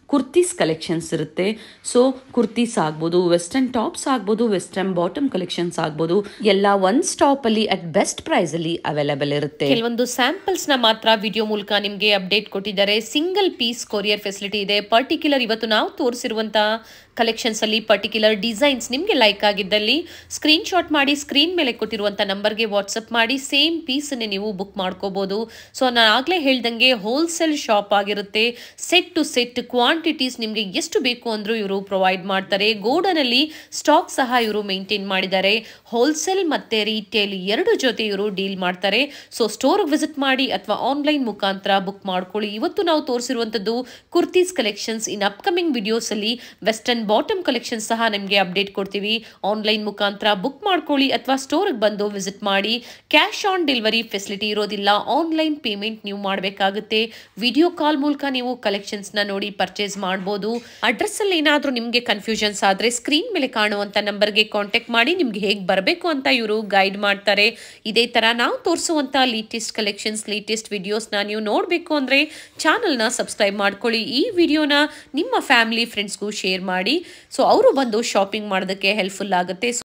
ಕುರ್ತೀಸ್ ಕಲೆಕ್ಷನ್ಸ್ ಇರುತ್ತೆ ಸೊ ಕುರ್ತೀಸ್ ಆಗ್ಬೋದು ವೆಸ್ಟರ್ನ್ ಟಾಪ್ಸ್ ಆಗ್ಬೋದು ವೆಸ್ಟರ್ನ್ ಬಾಟಮ್ ಕಲೆಕ್ಷನ್ಸ್ ಆಗ್ಬೋದು ಎಲ್ಲ ಒನ್ ಸ್ಟಾಪ್ ಅಲ್ಲಿ ಅಟ್ ಬೆಸ್ಟ್ ಪ್ರೈಸ್ ಅಲ್ಲಿ ಅವೈಲೇಬಲ್ ಇರುತ್ತೆ ಕೆಲವೊಂದು ಸ್ಯಾಂಪಲ್ಸ್ ನ ಮಾತ್ರ ವಿಡಿಯೋ ಮೂಲಕ ನಿಮಗೆ ಅಪ್ಡೇಟ್ ಕೊಟ್ಟಿದ್ದಾರೆ ಸಿಂಗಲ್ ಪೀಸ್ ಕೊರಿಯರ್ ಫೆಸಿಲಿಟಿ ಇದೆ ಪರ್ಟಿಕ್ಯುಲರ್ ಇವತ್ತು ನಾವು ತೋರಿಸಿರುವಂತಹ ಕಲೆಕ್ಷನ್ಸ್ ಅಲ್ಲಿ ಪರ್ಟಿಕ್ಯುಲರ್ ಡಿಸೈನ್ಸ್ ನಿಮಗೆ ಲೈಕ್ ಆಗಿದ್ದಲ್ಲಿ ಸ್ಕ್ರೀನ್ ಶಾಟ್ ಮಾಡಿ ಸ್ಕ್ರೀನ್ ಮೇಲೆ ಕೊಟ್ಟಿರುವಂತ ನಂಬರ್ಗೆ ವಾಟ್ಸಪ್ ಮಾಡಿ ಸೇಮ್ ಪೀಸ್ ನೀವು ಬುಕ್ ಮಾಡ್ಕೋಬಹುದು ಸೊ ನಾನು ಆಗ್ಲೇ ಹೇಳ್ದಂಗೆ ಹೋಲ್ಸೇಲ್ ಶಾಪ್ ಆಗಿರುತ್ತೆ ಸೆಟ್ ಟು ಸೆಟ್ ಕ್ವಾಂಟಿಟೀಸ್ ನಿಮಗೆ ಎಷ್ಟು ಬೇಕು ಅಂದ್ರೂ ಇವರು ಪ್ರೊವೈಡ್ ಮಾಡ್ತಾರೆ ಗೋಡನ್ ಅಲ್ಲಿ ಸ್ಟಾಕ್ ಸಹ ಇವರು ಮೇಂಟೈನ್ ಮಾಡಿದ್ದಾರೆ ಹೋಲ್ಸೇಲ್ ಮತ್ತೆ ರೀಟೇಲ್ ಎರಡು ಜೊತೆ ಇವರು ಡೀಲ್ ಮಾಡ್ತಾರೆ ಸೊ ಸ್ಟೋರ್ ವಿಸಿಟ್ ಮಾಡಿ ಅಥವಾ ಆನ್ಲೈನ್ ಮುಖಾಂತರ ಬುಕ್ ಮಾಡ್ಕೊಳ್ಳಿ ಇವತ್ತು ನಾವು ತೋರಿಸಿರುವಂತದ್ದು kurtis collections in upcoming videos ಅಲ್ಲಿ ವೆಸ್ಟರ್ನ್ ಬಾಟಮ್ ಕಲೆಕ್ಷನ್ ಸಹ ನಿಮಗೆ ಅಪ್ಡೇಟ್ ಕೊಡ್ತೀವಿ ಆನ್ಲೈನ್ ಮುಖಾಂತರ ಬುಕ್ ಮಾಡ್ಕೊಳ್ಳಿ ಅಥವಾ ಸ್ಟೋರ್ಗೆ ಬಂದು ವಿಸಿಟ್ ಮಾಡಿ ಕ್ಯಾಶ್ ಆನ್ ಡೆಲಿವರಿ ಫೆಸಿಲಿಟಿ ಇರೋದಿಲ್ಲ ಆನ್ಲೈನ್ ಪೇಮೆಂಟ್ ನೀವು ಮಾಡಬೇಕಾಗುತ್ತೆ ವಿಡಿಯೋ ಕಾಲ್ ಮೂಲಕ ನೀವು ಕಲೆಕ್ಷನ್ಸ್ನ ನೋಡಿ ಪರ್ಚೇಸ್ ಮಾಡ್ಬೋದು ಅಡ್ರೆಸ್ಸಲ್ಲಿ ಏನಾದರೂ ನಿಮಗೆ ಕನ್ಫ್ಯೂಷನ್ಸ್ ಆದರೆ ಸ್ಕ್ರೀನ್ ಮೇಲೆ ಕಾಣುವಂಥ ನಂಬರ್ಗೆ ಕಾಂಟ್ಯಾಕ್ಟ್ ಮಾಡಿ ನಿಮ್ಗೆ ಹೇಗೆ ಬರಬೇಕು ಅಂತ ಇವರು ಗೈಡ್ ಮಾಡ್ತಾರೆ ಇದೇ ಥರ ನಾವು ತೋರಿಸುವಂಥ ಲೇಟೆಸ್ಟ್ ಕಲೆಕ್ಷನ್ಸ್ ಲೇಟೆಸ್ಟ್ ವಿಡಿಯೋಸ್ನ ನೀವು ನೋಡಬೇಕು ಅಂದರೆ ಚಾನಲ್ನ ಸಬ್ಸ್ಕ್ರೈಬ್ ಮಾಡ್ಕೊಳ್ಳಿ ಈ ವಿಡಿಯೋನ ನಿಮ್ಮ ಫ್ಯಾಮಿಲಿ ಫ್ರೆಂಡ್ಸ್ಗೂ ಶೇರ್ ಮಾಡಿ ಸೊ ಅವರು ಬಂದು ಶಾಪಿಂಗ್ ಮಾಡೋದಕ್ಕೆ ಹೆಲ್ಪ್ಫುಲ್ ಆಗುತ್ತೆ